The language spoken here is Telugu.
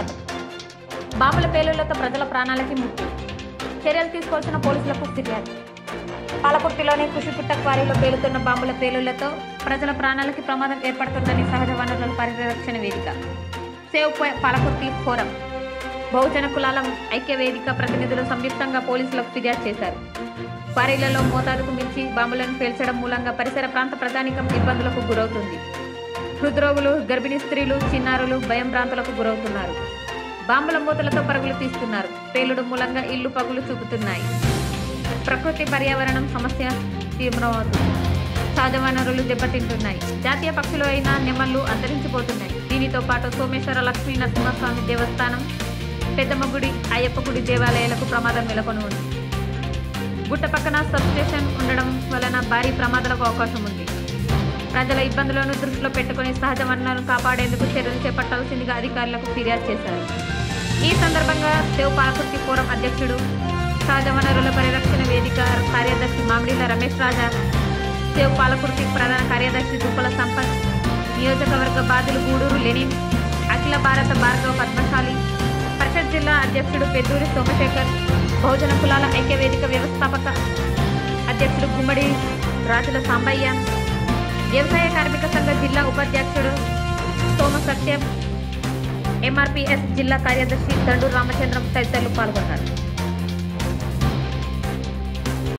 స్వాగతం బాంబుల పేలుళ్లతో ప్రజల ప్రాణాలకి ముప్పు చర్యలు తీసుకోవాల్సిన పోలీసులకు ఫిర్యాదు పాలకుర్తిలోని కుషిపుట్ట క్వారీలో పేలుతున్న బాంబుల పేలుళ్లతో ప్రజల ప్రాణాలకి ప్రమాదం ఏర్పడుతుందని సహజ వనరుల పరిరక్షణ వేదిక సేవ్ ప- పాలకుర్తి ఫోరం బహుజన కులాల ఐక్య వేదిక ప్రతినిధులు సంయుక్తంగా పోలీసులకు ఫిర్యాదు చేశారు క్వారీలలో మోతాదుకు మించి బాంబులను పేల్చడం మూలంగా పరిసర ప్రాంత ప్రజానికం ఇబ్బందులకు గురవుతుంది హృద్రోగులు గర్భిణీ స్త్రీలు చిన్నారులు భయం భ్రాంతులకు గురవుతున్నారు బాంబుల మూతలతో పరుగులు తీస్తున్నారు పేలుడు మూలంగా ఇల్లు పగులు చూపుతున్నాయి ప్రకృతి పర్యావరణం సమస్య తీవ్రమవుతుంది సహజ వనరులు దెబ్బతింటున్నాయి జాతీయ పక్షులు అయిన నెమళ్ళు అంతరించిపోతున్నాయి దీనితో పాటు సోమేశ్వర లక్ష్మీ నరసింహస్వామి దేవస్థానం పెద్దమ్మ గుడి అయ్యప్ప గుడి దేవాలయాలకు ప్రమాదం నెలకొని ఉంది గుట్ట పక్కన సబ్స్టేషన్ ఉండడం వలన భారీ ప్రమాదాలకు అవకాశం ఉంది ప్రజల ఇబ్బందులను దృష్టిలో పెట్టుకుని సహజ వనరులను కాపాడేందుకు చర్యలు చేపట్టాల్సిందిగా అధికారులకు ఫిర్యాదు చేశారు ఈ సందర్భంగా దేవ్ పాలకుర్తి ఫోరం అధ్యక్షుడు సహజ వనరుల పరిరక్షణ వేదిక కార్యదర్శి మామిడిల రమేష్ రాజా దేవ్ పాలకుర్తి ప్రధాన కార్యదర్శి దుప్పల సంపత్ నియోజకవర్గ బాధ్యులు గూడూరు లెనిన్ అఖిల భారత భార్గవ పద్మశాలి పరిషత్ జిల్లా అధ్యక్షుడు పెద్దూరి సోమశేఖర్ బహుజన కులాల ఐక్య వేదిక వ్యవస్థాపక అధ్యక్షుడు గుమ్మడి రాజుల సాంబయ్య వ్యవసాయ కార్మిక సంఘ జిల్లా ఉపాధ్యక్షుడు సోమ సత్యం ఎంఆర్పిఎస్ జిల్లా కార్యదర్శి దండు రామచంద్రం తదితరులు పాల్గొన్నారు